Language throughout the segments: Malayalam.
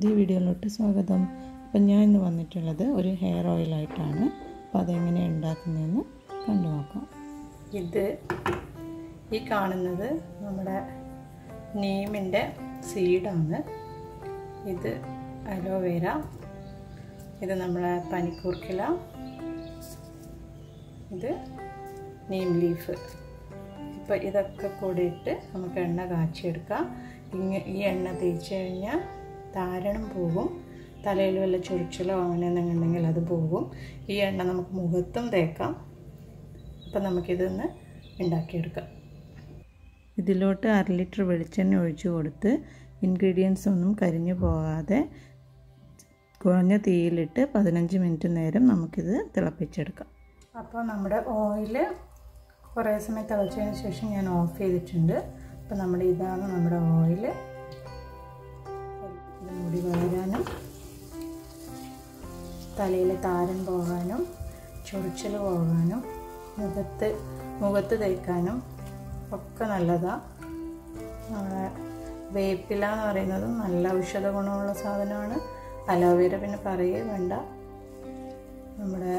പുതിയ വീഡിയോയിലോട്ട് സ്വാഗതം അപ്പം ഞാൻ ഇന്ന് വന്നിട്ടുള്ളത് ഒരു ഹെയർ ഓയിലായിട്ടാണ് അപ്പോൾ അതെങ്ങനെയാണ് ഉണ്ടാക്കുന്നതെന്ന് കണ്ടു നോക്കാം ഇത് ഈ കാണുന്നത് നമ്മുടെ നീമിൻ്റെ സീഡാണ് ഇത് അലോവേര ഇത് നമ്മളെ പനിക്കൂർക്കില ഇത് നീം ലീഫ് ഇപ്പോൾ ഇതൊക്കെ കൂടിയിട്ട് നമുക്ക് എണ്ണ കാച്ചിയെടുക്കാം ഇങ്ങ ഈ എണ്ണ തേച്ച് കഴിഞ്ഞാൽ താരണം പോകും തലയിൽ വല്ല ചൊറിച്ചിലോ അങ്ങനെ എന്തെങ്കിലും ഉണ്ടെങ്കിൽ അത് പോകും ഈ എണ്ണ നമുക്ക് മുഖത്തും തേക്കാം അപ്പം നമുക്കിതൊന്ന് ഉണ്ടാക്കിയെടുക്കാം ഇതിലോട്ട് അര ലിറ്റർ വെളിച്ചെണ്ണ ഒഴിച്ചു കൊടുത്ത് ഇൻഗ്രീഡിയൻസ് ഒന്നും കരിഞ്ഞു പോകാതെ കുറഞ്ഞ തീയിലിട്ട് പതിനഞ്ച് മിനിറ്റ് നേരം നമുക്കിത് തിളപ്പിച്ചെടുക്കാം അപ്പോൾ നമ്മുടെ ഓയിൽ കുറേ സമയം തിളച്ചതിന് ശേഷം ഞാൻ ഓഫ് ചെയ്തിട്ടുണ്ട് അപ്പോൾ നമ്മുടെ ഇതാണ് നമ്മുടെ ഓയിൽ ഇത് മുടി വളരാനും തലയിലെ താരൻ പോകാനും ചൊറിച്ചിൽ പോകാനും മുഖത്ത് മുഖത്ത് തേക്കാനും ഒക്കെ നല്ലതാണ് നമ്മുടെ വേപ്പില എന്ന് പറയുന്നത് നല്ല ഔഷധ ഗുണമുള്ള സാധനമാണ് അലോവേര പിന്നെ പറയേ വേണ്ട നമ്മുടെ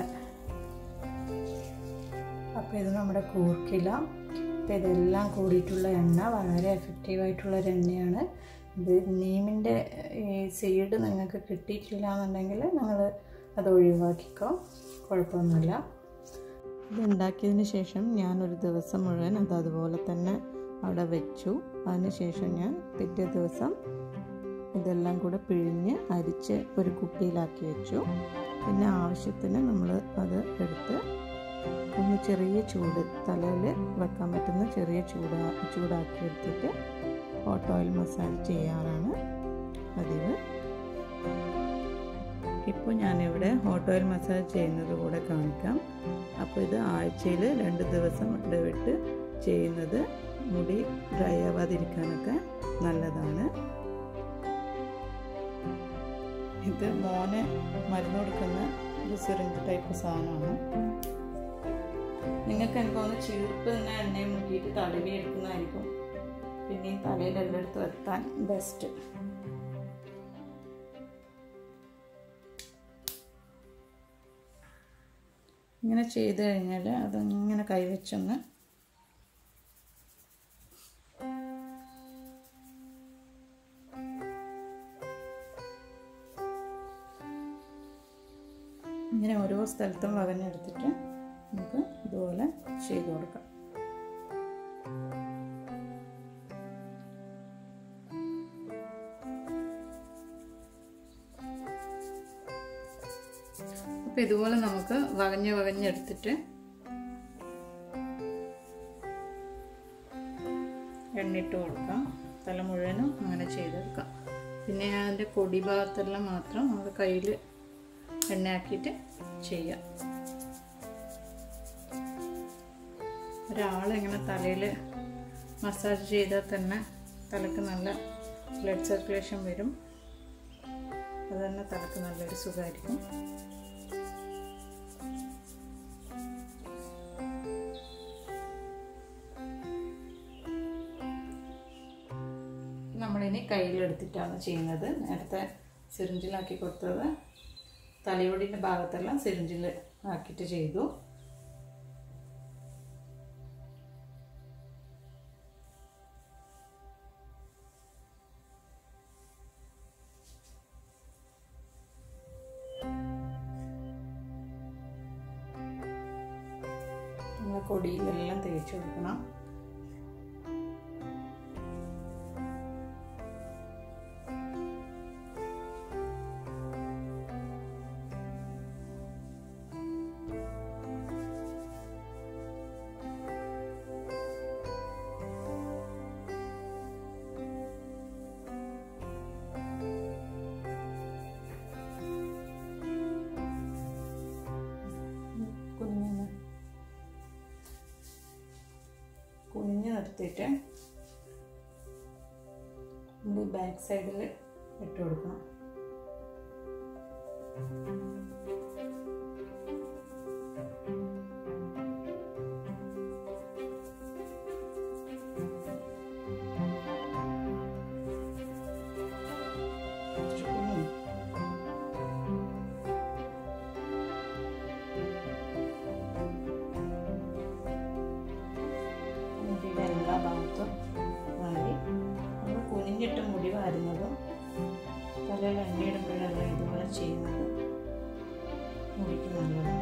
അപ്പോൾ ഇത് നമ്മുടെ കൂർക്കില അപ്പോൾ ഇതെല്ലാം കൂടിയിട്ടുള്ള എണ്ണ വളരെ എഫക്റ്റീവായിട്ടുള്ളൊരു എണ്ണയാണ് ഇത് നീമിൻ്റെ ഈ സീഡ് നിങ്ങൾക്ക് കിട്ടിയിട്ടില്ല എന്നുണ്ടെങ്കിൽ നിങ്ങൾ അത് ഒഴിവാക്കിക്കോ കുഴപ്പമൊന്നുമില്ല ഇത് ഉണ്ടാക്കിയതിന് ശേഷം ഞാനൊരു ദിവസം മുഴുവൻ അത് അതുപോലെ തന്നെ അവിടെ വെച്ചു അതിനുശേഷം ഞാൻ പിറ്റേ ദിവസം ഇതെല്ലാം കൂടെ പിഴിഞ്ഞ് അരിച്ച് ഒരു കുപ്പിയിലാക്കി വെച്ചു പിന്നെ ആവശ്യത്തിന് നമ്മൾ അത് എടുത്ത് ഒന്ന് ചെറിയ ചൂട് തലയിൽ വെക്കാൻ പറ്റുന്ന ചെറിയ ചൂടാ ചൂടാക്കി എടുത്തിട്ട് ഹോട്ട് ഓയിൽ മസാജ് ചെയ്യാറാണ് പതിവ് ഇപ്പോൾ ഞാനിവിടെ ഹോട്ട് ഓയിൽ മസാജ് ചെയ്യുന്നത് കൂടെ കാണിക്കാം അപ്പോൾ ഇത് ആഴ്ചയിൽ രണ്ട് ദിവസം ഇടവിട്ട് ചെയ്യുന്നത് മുടി ഡ്രൈ ആവാതിരിക്കാനൊക്കെ നല്ലതാണ് ഇത് മോനെ മരുന്ന് കൊടുക്കുന്ന ഒരു സിറിഞ്ച് ടൈപ്പ് സാധനമാണ് നിങ്ങൾക്ക് എനിക്ക് തോന്നുന്നു ചീർപ്പ് തന്നെ എണ്ണയും മുക്കിയിട്ട് തടവി എടുക്കുന്നതായിരിക്കും പിന്നെ ഈ തലയിൽ എല്ലായിടത്തും എത്താൻ ബെസ്റ്റ് ഇങ്ങനെ ചെയ്ത് കഴിഞ്ഞാൽ അതിങ്ങനെ കൈവച്ചൊന്ന് ഇങ്ങനെ ഓരോ സ്ഥലത്തും വകഞ്ഞെടുത്തിട്ട് നമുക്ക് ഇതുപോലെ ചെയ്ത് കൊടുക്കാം അപ്പം ഇതുപോലെ നമുക്ക് വകഞ്ഞ് വകഞ്ഞെടുത്തിട്ട് എണ്ണിട്ട് കൊടുക്കാം തല മുഴുവനും അങ്ങനെ ചെയ്തെടുക്കാം പിന്നെ അതിൻ്റെ കൊടി ഭാഗത്തെല്ലാം മാത്രം നമ്മൾ കയ്യിൽ എണ്ണയാക്കിയിട്ട് ചെയ്യാം ഒരാളിങ്ങനെ തലയിൽ മസാജ് ചെയ്താൽ തന്നെ തലക്ക് നല്ല ബ്ലഡ് സർക്കുലേഷൻ വരും അത് തന്നെ തലക്ക് നല്ലൊരു സുഖമായിരിക്കും നമ്മളിനി കയ്യിലെടുത്തിട്ടാണ് ചെയ്യുന്നത് നേരത്തെ സിറിഞ്ചിലാക്കി കൊടുത്തത് തലയോടിൻ്റെ ഭാഗത്തെല്ലാം സിറിഞ്ചിൽ ആക്കിയിട്ട് ചെയ്തു നമ്മൾ കൊടിയിലെല്ലാം തേച്ച് കൊടുക്കണം കുനിഞ്ഞ് കുനിഞ്ഞ് നിർത്തിയിട്ട് നമ്മൾ ബാക്ക് സൈഡിൽ ഇട്ട് കൊടുക്കണം മുടിക്ക് നല്ലതാണ്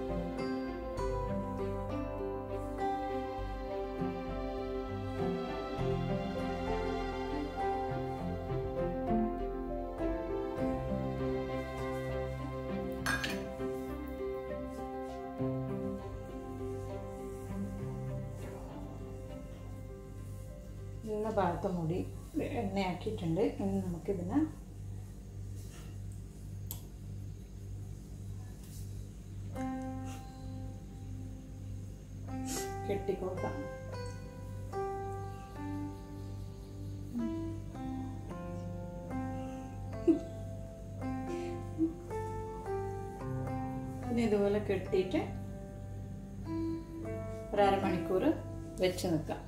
എല്ലാ ഭാഗത്തും മുടി എണ്ണയാക്കിയിട്ടുണ്ട് ഇനി നമുക്കിതിനെ കെട്ടിക്കൊടുക്കാം പിന്നെ ഇതുപോലെ കെട്ടിയിട്ട് ഒരു അരമണിക്കൂർ വെച്ച് നിൽക്കാം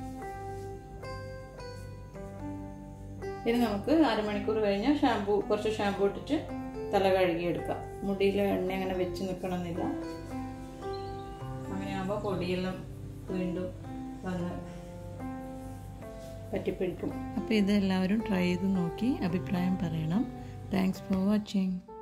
ഇനി നമുക്ക് അരമണിക്കൂർ കഴിഞ്ഞാൽ ഷാമ്പു കുറച്ച് ഷാമ്പു ഇട്ടിട്ട് തല കഴുകിയെടുക്കാം മുടിയിൽ എണ്ണ അങ്ങനെ വെച്ച് നിൽക്കണമെന്നില്ല അങ്ങനെയാകുമ്പോൾ പൊടിയെല്ലാം വീണ്ടും വന്ന് പറ്റിപ്പിടിക്കും അപ്പോൾ ഇതെല്ലാവരും ട്രൈ ചെയ്ത് നോക്കി അഭിപ്രായം പറയണം താങ്ക്സ് ഫോർ വാച്ചിങ്